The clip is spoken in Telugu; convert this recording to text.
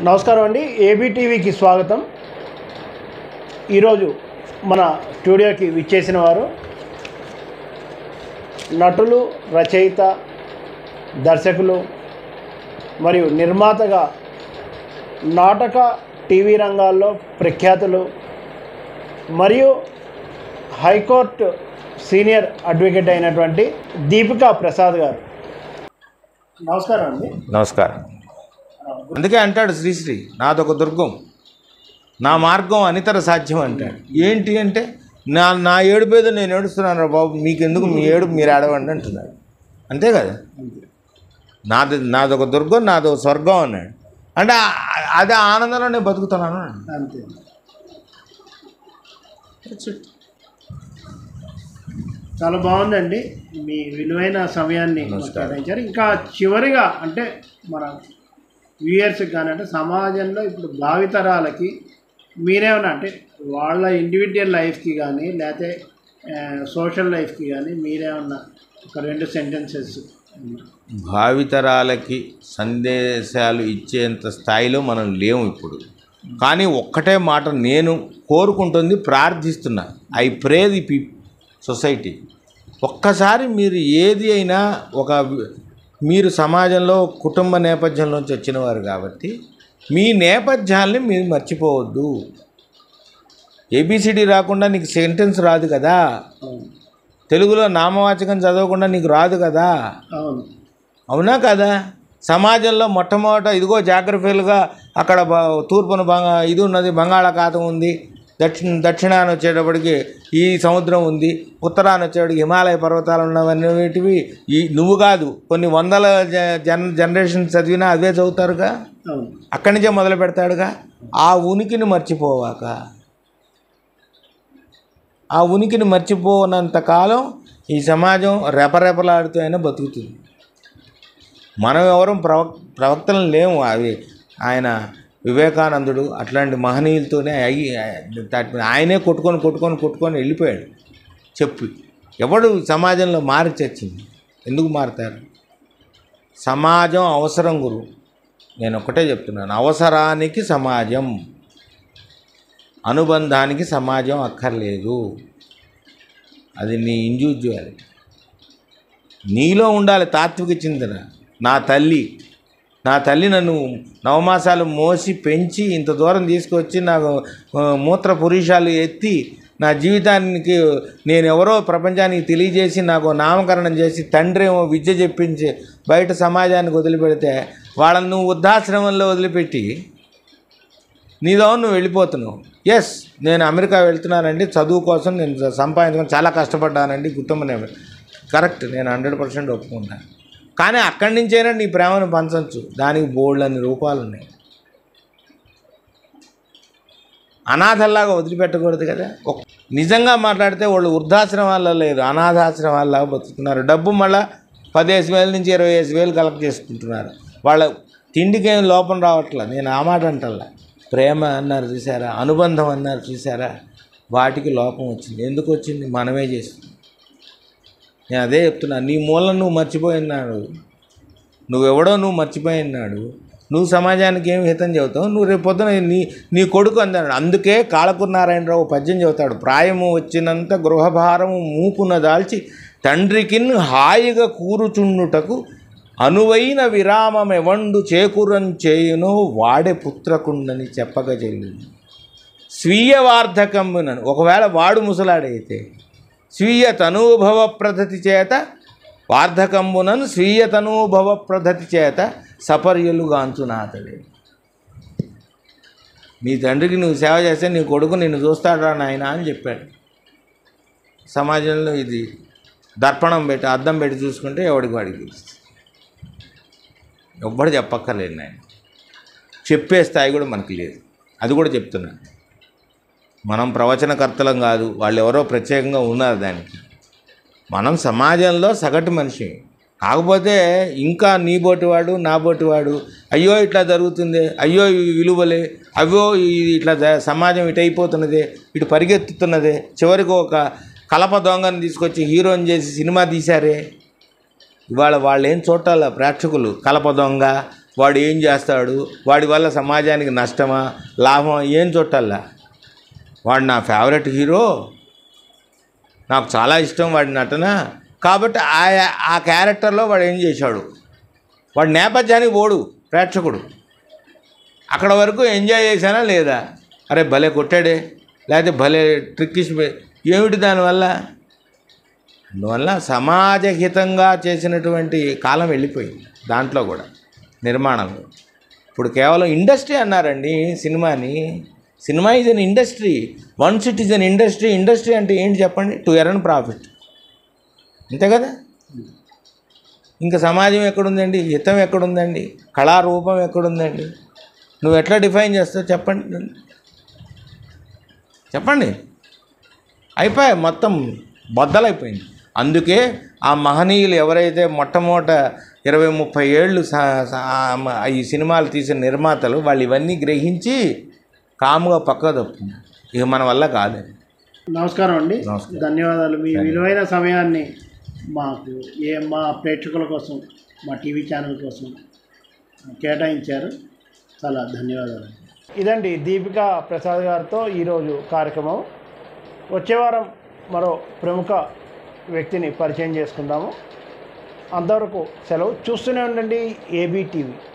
నమస్కారం అండి ఏబీటీవీకి స్వాగతం ఈరోజు మన స్టూడియోకి విచ్చేసిన వారు నటులు రచయిత దర్శకులు మరియు నిర్మాతగా నాటక టీవీ రంగాల్లో ప్రఖ్యాతులు మరియు హైకోర్టు సీనియర్ అడ్వకేట్ అయినటువంటి దీపికా ప్రసాద్ గారు నమస్కారం అండి నమస్కారం అందుకే అంటాడు శ్రీశ్రీ నాదొక దుర్గం నా మార్గం అనితర సాధ్యం అంటాడు ఏంటి అంటే నా నా ఏడుపేదో నేను ఏడుస్తున్నాను రా బాబు మీకెందుకు మీ ఏడు మీరు ఆడవండి అంటున్నాడు అంతే కదా నాది నాదొక దుర్గం నాదొక స్వర్గం అన్నాడు అంటే ఆ- అదే ఆనందంలో నేను బతుకుతున్నాను అన్నాడు. అంతే చాలా బాగుందండి మీ విలువైన సమయాన్ని మాకు నమస్కారం. కేటాయించారు ఇంకా చివరిగా అంటే మన వ్యూయర్స్కి కానీ అంటే సమాజంలో ఇప్పుడు భావితరాలకి మీరేమన్నా అంటే వాళ్ళ ఇండివిజువల్ లైఫ్కి కానీ లేకపోతే సోషల్ లైఫ్కి కానీ మీరేమన్నా ఒక రెండు సెంటెన్సెస్ భావితరాలకి సందేశాలు ఇచ్చేంత స్థాయిలో మనం లేము ఇప్పుడు కానీ ఒక్కటే మాట నేను కోరుకుంటుంది ప్రార్థిస్తున్నా I pray the P society ఒక్కసారి మీరు ఏది అయినా ఒక మీరు సమాజంలో కుటుంబ నేపథ్యంలోంచి వచ్చిన వారు కాబట్టి మీ నేపథ్యాల్ని మీరు మర్చిపోవద్దు ఏబిసిడి రాకుండా నీకు సెంటెన్స్ రాదు కదా అవును తెలుగులో నామవాచకం చదవకుండా నీకు రాదు కదా అవును అవునా కదా సమాజంలో మొట్టమొదట ఇదిగో జాగ్రఫీలుగా అక్కడ బ- తూర్పున బంగా ఇది ఉన్నది బంగాళాఖాతం ఉంది దక్షిణ దక్షిణాన వచ్చేటప్పటికి ఈ సముద్రం ఉంది ఉత్తరాన వచ్చేటప్పటికి హిమాలయ పర్వతాలు ఉన్నవన్నీటివి ఈ నువ్వు కాదు కొన్ని వందల జ- జన్ జనరేషన్ చదివినా అదే చదువుతారుగా అవును అక్కడి నుంచే మొదలు పెడతాడుగా ఆ ఉనికిని మర్చిపోవాక ఆ ఉనికిని మర్చిపోనంత కాలం ఈ సమాజం రెపరెపలాడుతూ అయినా బతుకుతుంది మనం ఎవరం ప్రవక్ ప్రవక్తలను లేము అవి ఆయన వివేకానందుడు అట్లాంటి మహనీయులతోనే అయ్యి దాటి- ఆయనే కొట్టుకొని కొట్టుకొని కొట్టుకొని వెళ్ళిపోయాడు చెప్పి ఎవడు సమాజంలో మారి చచ్చింది ఎందుకు మారుతారు సమాజం అవసరం గురు నేను ఒక్కటే చెప్తున్నాను అవసరానికి సమాజం అనుబంధానికి సమాజం అక్కర్లేదు అది నీ ఇండివిజువల్ నీలో ఉండాలి తాత్విక చింతన నా తల్లి నా తల్లి నన్ను నవమాసాలు మోసి పెంచి ఇంత దూరం తీసుకొచ్చి నాకు ఆ, మూత్ర పురుషాలు ఎత్తి నా జీవితానికి నేను ఎవరో ప్రపంచానికి తెలియజేసి నాకు నామకరణం చేసి తండ్రి ఏమో విద్య చెప్పించి బయట సమాజానికి వదిలిపెడితే వాళ్ళని నువ్వు వృద్ధాశ్రమంలో వదిలిపెట్టి నీదో నువ్వు వెళ్ళిపోతున్నావు ఎస్ నేను అమెరికా వెళ్తున్నానండి చదువు కోసం నేను సంపాదించుకొని చాలా కష్టపడ్డానండి కుటుంబం కరెక్ట్ నేను హండ్రెడ్ పర్సెంట్ ఒప్పుకుంటాను కానీ అక్కడి నుంచైనా నీ ప్రేమను పంచవచ్చు దానికి బోల్డ్ అన్ని రూపాలు ఉన్నాయి అనాథల్లాగా వదిలిపెట్టకూడదు కదా ఒక్- నిజంగా మాట్లాడితే వాళ్ళు వృద్ధాశ్రమాల్లో లేదు అనాథాశ్రమాల్లాగా బతుకుతున్నారు డబ్బు మళ్ళా పదిహేను వేల నుంచి ఇరవై ఐదు వేలు కలెక్ట్ చేసుకుంటున్నారు వాళ్ళ తిండికేం లోపం రావట్లే నేను ఆ మాట అంటల్లా ప్రేమ అన్నారు చూసారా అనుబంధం అన్నారు చూసారా వాటికి లోపం వచ్చింది ఎందుకు వచ్చింది మనమే చేస్తుంది నేను అదే చెప్తున్నా నీ మూలం నువ్వు మర్చిపోయినాడు నువ్వెవడో నువ్వు మర్చిపోయినాడు నువ్వు సమాజానికి ఏం హితం చెబుతావు నువ్వు రేపు పొద్దున నీ నీ కొడుకు అందాడు అందుకే కాళకూరు నారాయణరావు పద్యం చెబుతాడు ప్రాయము వచ్చినంత గృహభారము మూపున దాల్చి తండ్రికిన్ హాయిగా కూరుచుండుటకు అనువైన విరామమెవండు చేకూరం చేయునో వాడే పుత్రకుండని చెప్పక చెల్లింది స్వీయ వార్ధకమ్మునను ఒకవేళ వాడు ముసలాడైతే స్వీయ తనూభవ ప్రధతి చేత వార్ధకంబునను స్వీయ తనూభవ ప్రధతి చేత సపర్యలుగాంచునాథడే నీ తండ్రికి నువ్వు సేవ చేస్తే నీ కొడుకు నిన్ను చూస్తాడా నాయన అని చెప్పాడు సమాజంలో ఇది దర్పణం పెట్టి అద్దం పెట్టి చూసుకుంటే ఎవడికి వాడికి తెలుస్తుంది ఎవ్వడు చెప్పక్కర్లేదు నాయన చెప్పే స్థాయి కూడా మనకు లేదు అది కూడా చెప్తున్నాను మనం ప్రవచనకర్తలం కాదు వాళ్ళు ఎవరో ప్రత్యేకంగా ఉన్నారు దానికి మనం సమాజంలో సగటు మనిషి కాకపోతే ఇంకా నీ బోటివాడు నా బోటివాడు అయ్యో ఇట్లా జరుగుతుంది అయ్యో ఇవి విలువలే అయ్యో ఇది ఇట్లా జ- సమాజం ఇటు అయిపోతున్నదే ఇటు పరిగెత్తుతున్నదే చివరికి ఒక కలప దొంగని తీసుకొచ్చి హీరోని చేసి సినిమా తీశారే ఇవాళ వాళ్ళు ఏం చూడాల ప్రేక్షకులు కలప దొంగ వాడు ఏం చేస్తాడు వాడి వల్ల సమాజానికి నష్టమా లాభమా ఏం చుట్టాలా వాడు నా ఫేవరెట్ హీరో నాకు చాలా ఇష్టం వాడి నటన కాబట్టి ఆ ఆ క్యారెక్టర్లో వాడు ఏం చేశాడు వాడు నేపథ్యానికి పోడు ప్రేక్షకుడు అక్కడ వరకు ఎంజాయ్ చేశానా లేదా అరే భలే కొట్టాడే లేకపోతే భలే ట్రిక్కిష్ ఏమిటి దానివల్ల అందువల్ల సమాజహితంగా చేసినటువంటి కాలం వెళ్ళిపోయింది దాంట్లో కూడా నిర్మాణంలో ఇప్పుడు కేవలం ఇండస్ట్రీ అన్నారండి సినిమాని cinema is an industry once it is an industry industry అంటే ఏంటి చెప్పండి టు ఎర్న్ ప్రాఫిట్ అంతే కదా ఇంకా సమాజం ఎక్కడుందండి హితం ఎక్కడుందండి కళారూపం ఎక్కడుందండి నువ్వు ఎట్లా డిఫైన్ చేస్తావు చెప్పండి చెప్పండి అయిపోయాయి మొత్తం బద్దలైపోయింది అందుకే ఆ మహనీయులు ఎవరైతే మొట్టమొదట ఇరవై ముప్పై ఏళ్ళు సా- సా- ఆ ఈ సినిమాలు తీసిన నిర్మాతలు వాళ్ళు ఇవన్నీ గ్రహించి కాముగా పక్క తప్పుతున్నారు ఇక మన వల్ల కాదండి నమస్కారం అండి నమస్కారం. ధన్యవాదాలు మీ విలువైన సమయాన్ని మాకు ఏ మా ప్రేక్షకుల కోసం మా టీవీ ఛానల్ కోసం కేటాయించారు చాలా ధన్యవాదాలు ఇదండి దీపిక ప్రసాద్ గారితో ఈరోజు కార్యక్రమం వచ్చే వారం మరో ప్రముఖ వ్యక్తిని పరిచయం చేసుకుందాము అంతవరకు సెలవు చూస్తూనే ఉండండి ఏబీ టీవీ